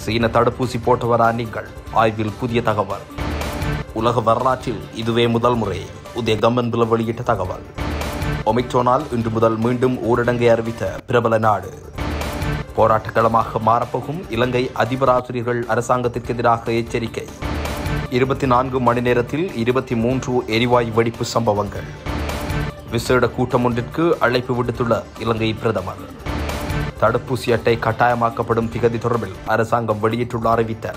சீன தடுப்பூசி போட்டவரா நீங்கள் ஆய்வில் புதிய தகவல் உலக வரலாற்றில் இதுவே முதல் முறை உதய கம்பன்பில வெளியிட்ட தகவல் ஒமிக்ரோனால் இன்று முதல் மீண்டும் ஊரடங்கை அறிவித்த பிரபல நாடு போராட்டக்களமாக மாறப்போகும் இலங்கை அதிபர் ஆசிரியர்கள் அரசாங்கத்திற்கு எதிராக எச்சரிக்கை இருபத்தி நான்கு மணி நேரத்தில் இருபத்தி மூன்று எரிவாயு வெடிப்பு சம்பவங்கள் விசேட கூட்டம் ஒன்றிற்கு அழைப்பு விடுத்துள்ள இலங்கை பிரதமர் தடுப்பூசி அட்டை கட்டாயமாக்கப்படும் திகதி தொடர்பில் அரசாங்கம் வெளியிட்டுள்ள அறிவித்தார்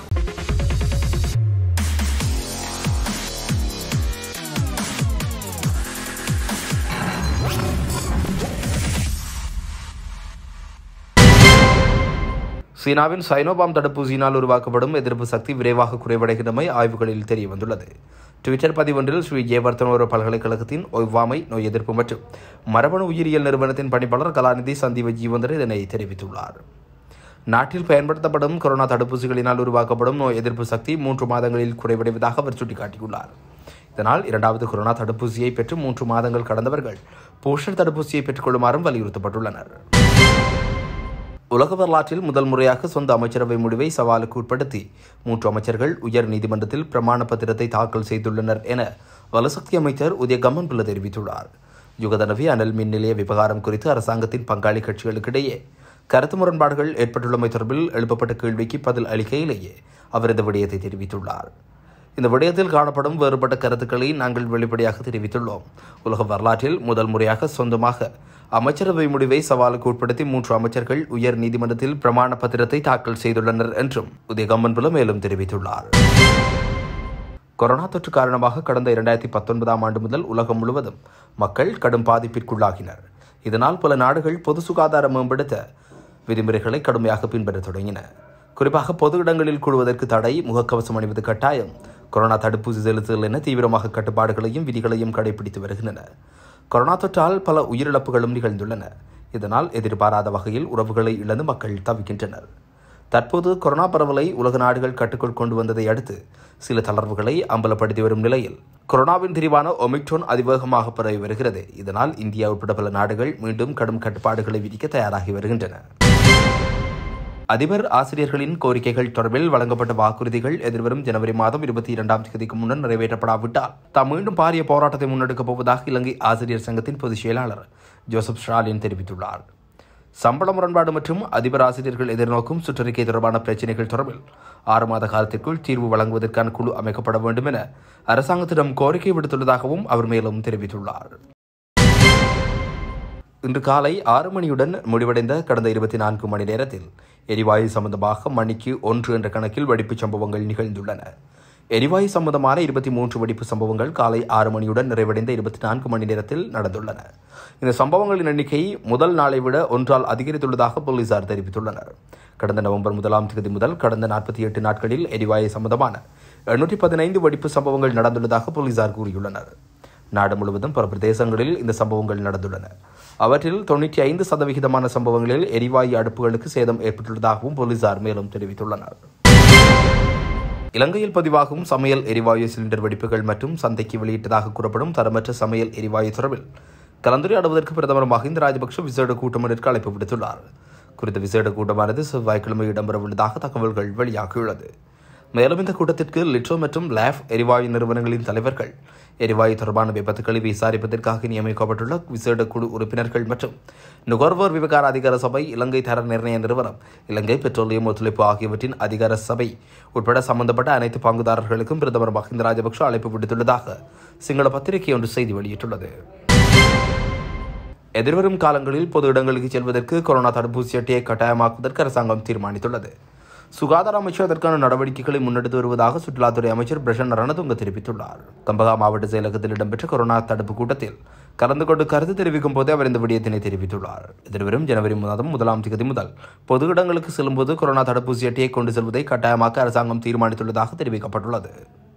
சீனாவின் சைனோபாம் தடுப்பூசியினால் உருவாக்கப்படும் எதிர்ப்பு சக்தி விரைவாக குறைவடைகின்றமை ஆய்வுகளில் தெரிய வந்துள்ளது ட்விட்டர் பதிவொன்றில் ஸ்ரீ ஜெயவர்த்தனோர பல்கலைக்கழகத்தின் ஒவ்வாமை நோய் எதிர்ப்பு மற்றும் மரபணு உயிரியல் நிறுவனத்தின் பணிப்பாளர் கலாநிதி சந்தீவ ஜீவந்தர் இதனை தெரிவித்துள்ளார் நாட்டில் பயன்படுத்தப்படும் கொரோனா தடுப்பூசிகளினால் உருவாக்கப்படும் நோய் எதிர்ப்பு சக்தி மூன்று மாதங்களில் குறைவடைவதாக அவர் சுட்டிக்காட்டியுள்ளார் இதனால் இரண்டாவது கொரோனா தடுப்பூசியை பெற்று மூன்று மாதங்கள் கடந்தவர்கள் போஷர் தடுப்பூசியை பெற்றுக்கொள்ளுமாறும் வலியுறுத்தப்பட்டுள்ளனர் உலக வரலாற்றில் முதல் முறையாக சொந்த அமைச்சரவை முடிவை சவாலுக்கு உட்படுத்தி மூன்று அமைச்சர்கள் உயர் நீதிமன்றத்தில் பிரமாண பத்திரத்தை தாக்கல் செய்துள்ளனர் என வலசக்தி அமைச்சர் உதய கம்மன் பிள்ளை தெரிவித்துள்ளார் யுகதனவி அனல் மின் நிலைய விவகாரம் குறித்து அரசாங்கத்தின் பங்காளி கட்சிகளுக்கிடையே கருத்து முரண்பாடுகள் ஏற்பட்டுள்ளமை தொடர்பில் எழுப்பப்பட்ட கேள்விக்கு பதில் அளிக்கையிலேயே அவர் இந்த விடயத்தை தெரிவித்துள்ளார் இந்த விடயத்தில் காணப்படும் வேறுபட்ட கருத்துக்களை நாங்கள் வெளிப்படையாக தெரிவித்துள்ளோம் உலக வரலாற்றில் முதல் முறையாக சொந்தமாக அமைச்சரவை முடிவை சவாலுக்கு உட்படுத்தி மூன்று அமைச்சர்கள் உயர் நீதிமன்றத்தில் பிரமாண பத்திரத்தை தாக்கல் செய்துள்ளனர் என்றும் உதயகம்மன்புல மேலும் தெரிவித்துள்ளார் கொரோனா தொற்று காரணமாக கடந்த இரண்டாயிரத்தி பத்தொன்பதாம் ஆண்டு முதல் உலகம் முழுவதும் மக்கள் கடும் பாதிப்பிற்குள்ளாகினர் இதனால் பல நாடுகள் பொது சுகாதாரம் மேம்படுத்த விதிமுறைகளை கடுமையாக பின்பற்றத் தொடங்கின குறிப்பாக பொது இடங்களில் கூடுவதற்கு தடை முகக்கவசம் அணிவது கட்டாயம் கொரோனா தடுப்பூசி செலுத்துதல் என தீவிரமாக கட்டுப்பாடுகளையும் விதிகளையும் கடைபிடித்து வருகின்றன கொரோனா தொற்றால் பல உயிரிழப்புகளும் நிகழ்ந்துள்ளன இதனால் எதிர்பாராத வகையில் உறவுகளை இழந்து மக்கள் தவிக்கின்றனர் தற்போது கொரோனா பரவலை உலக நாடுகள் கட்டுக்குள் கொண்டு வந்ததை அடுத்து சில தளர்வுகளை அம்பலப்படுத்தி வரும் நிலையில் கொரோனாவின் திரிவான ஒமிக்ரோன் அதிவேகமாக பரவி வருகிறது இதனால் இந்தியா உட்பட பல நாடுகள் மீண்டும் கடும் கட்டுப்பாடுகளை விதிக்க தயாராகி வருகின்றன அதிபர் ஆசிரியர்களின் கோரிக்கைகள் தொடர்பில் வழங்கப்பட்ட வாக்குறுதிகள் எதிர்வரும் ஜனவரி மாதம் இருபத்தி இரண்டாம் தேதிக்கு முன்னர் நிறைவேற்றப்படாவிட்டால் தாம் மீண்டும் பாரிய போராட்டத்தை முன்னெடுக்கப் போவதாக இலங்கை ஆசிரியர் சங்கத்தின் பொதுச் செயலாளர் ஜோசப் ஸ்டாலின் தெரிவித்துள்ளார் சம்பள முரண்பாடு மற்றும் அதிபர் ஆசிரியர்கள் எதிர்நோக்கும் சுற்றறிக்கை தொடர்பான பிரச்சினைகள் தொடர்பில் ஆறு மாத காலத்திற்குள் தீர்வு வழங்குவதற்கான குழு அமைக்கப்பட வேண்டும் என அரசாங்கத்திடம் கோரிக்கை விடுத்துள்ளதாகவும் அவர் மேலும் தெரிவித்துள்ளார் இன்று காலை ஆறு மணியுடன் முடிவடைந்த கடந்த இருபத்தி நான்கு மணி நேரத்தில் எரிவாயு சம்பந்தமாக மணிக்கு ஒன்று என்ற கணக்கில் வெடிப்புச் சம்பவங்கள் நிகழ்ந்துள்ளன எரிவாயு சம்பந்தமான இருபத்தி மூன்று வெடிப்பு சம்பவங்கள் காலை ஆறு மணியுடன் நிறைவடைந்த இருபத்தி நான்கு மணி நேரத்தில் நடந்துள்ளன இந்த சம்பவங்களின் எண்ணிக்கை முதல் நாளை விட ஒன்றால் அதிகரித்துள்ளதாக போலீசார் தெரிவித்துள்ளனர் கடந்த நவம்பர் முதலாம் தேதி முதல் கடந்த நாற்பத்தி எட்டு நாட்களில் எரிவாயு சம்பந்தமான எண்ணூற்றி பதினைந்து வெடிப்பு சம்பவங்கள் நடந்துள்ளதாக போலீசார் கூறியுள்ளனர் நாடு முழுவதும் பல பிரதேசங்களில் இந்த சம்பவங்கள் நடந்துள்ளன அவற்றில் தொண்ணூற்றி ஐந்து சதவிகிதமான சம்பவங்களில் எரிவாயு அடுப்புகளுக்கு சேதம் ஏற்பட்டுள்ளதாகவும் போலீசார் மேலும் தெரிவித்துள்ளனர் இலங்கையில் பதிவாகும் சமையல் எரிவாயு சிலிண்டர் வெடிப்புகள் மற்றும் சந்தைக்கு வெளியிட்டதாக கூறப்படும் தரமற்ற சமையல் எரிவாயு தொடர்பில் கலந்துரையாடுவதற்கு பிரதமர் மஹிந்த ராஜபக்ஷ விசேட கூட்டம் ஒன்றிற்கு அழைப்பு விடுத்துள்ளார் குறித்த விசேட கூட்டமானது செவ்வாய்க்கிழமை இடம்பெறவுள்ளதாக தகவல்கள் வெளியாகியுள்ளது மேலும் இந்த கூட்டத்திற்கு லிட்ரோ மற்றும் லேப் எரிவாயு நிறுவனங்களின் தலைவர்கள் எரிவாயு தொடர்பான விபத்துக்களை விசாரிப்பதற்காக நியமிக்கப்பட்டுள்ள விசேட குழு உறுப்பினர்கள் மற்றும் நுகர்வோர் விவகார அதிகார சபை இலங்கை தர நிர்ணய நிறுவனம் இலங்கை பெட்ரோலியம் ஒத்துழைப்பு ஆகியவற்றின் அதிகார சபை உட்பட சம்பந்தப்பட்ட அனைத்து பங்குதாரர்களுக்கும் பிரதமர் மஹிந்த ராஜபக்ஷ அழைப்பு விடுத்துள்ளதாக சிங்கள பத்திரிகை ஒன்று செய்தி வெளியிட்டுள்ளது எதிர்வரும் காலங்களில் பொது இடங்களுக்கு செல்வதற்கு கொரோனா தடுப்பூசி அட்டையை கட்டாயமாக்குவதற்கு அரசாங்கம் தீர்மானித்துள்ளது சுகாதார அமைச்சர் அதற்கான நடவடிக்கைகளை முன்னெடுத்து வருவதாக சுற்றுலாத்துறை அமைச்சர் பிரசன் ரணதுங்க தெரிவித்துள்ளார் கம்பகா மாவட்ட செயலகத்தில் இடம்பெற்ற கொரோனா தடுப்பு கூட்டத்தில் கலந்து கொண்டு கருத்து தெரிவிக்கும் போதே அவர் இந்த விடயத்தினை தெரிவித்துள்ளார் எதிர்வரும் ஜனவரி மாதம் முதலாம் தேதி முதல் பொது இடங்களுக்கு செல்லும்போது கொரோனா தடுப்பூசி அட்டையை கொண்டு செல்வதை கட்டாயமாக்க அரசாங்கம் தீர்மானித்துள்ளதாக தெரிவிக்கப்பட்டுள்ளது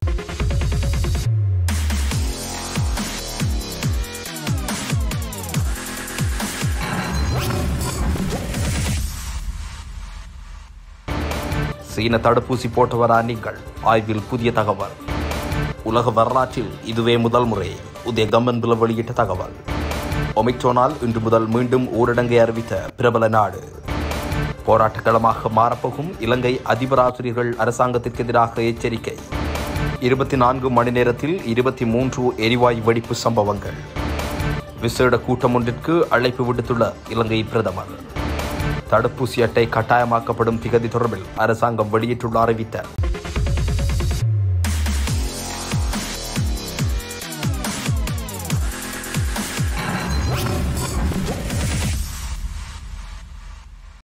சீன தடுப்பூசி போட்டவரா நீங்கள் ஆய்வில் புதிய தகவல் உலக வரலாற்றில் இதுவே முதல் முறை உதய கம்மன் பில வெளியிட்ட தகவல் ஒமிக்ரோனால் இன்று முதல் மீண்டும் ஊரடங்கை அறிவித்த பிரபல நாடு போராட்டக்களமாக மாறப்போகும் இலங்கை அதிபராசிரியர்கள் அரசாங்கத்திற்கு எதிராக எச்சரிக்கை இருபத்தி நான்கு மணி நேரத்தில் இருபத்தி மூன்று எரிவாயு வெடிப்பு சம்பவங்கள் விசேட கூட்டம் ஒன்றிற்கு அழைப்பு விடுத்துள்ள இலங்கை பிரதமர் தடுப்பூசி அட்டை கட்டாயமாக்கப்படும் திகதி தொடர்பில் அரசாங்கம் வெளியிட்டுள்ள அறிவித்தார்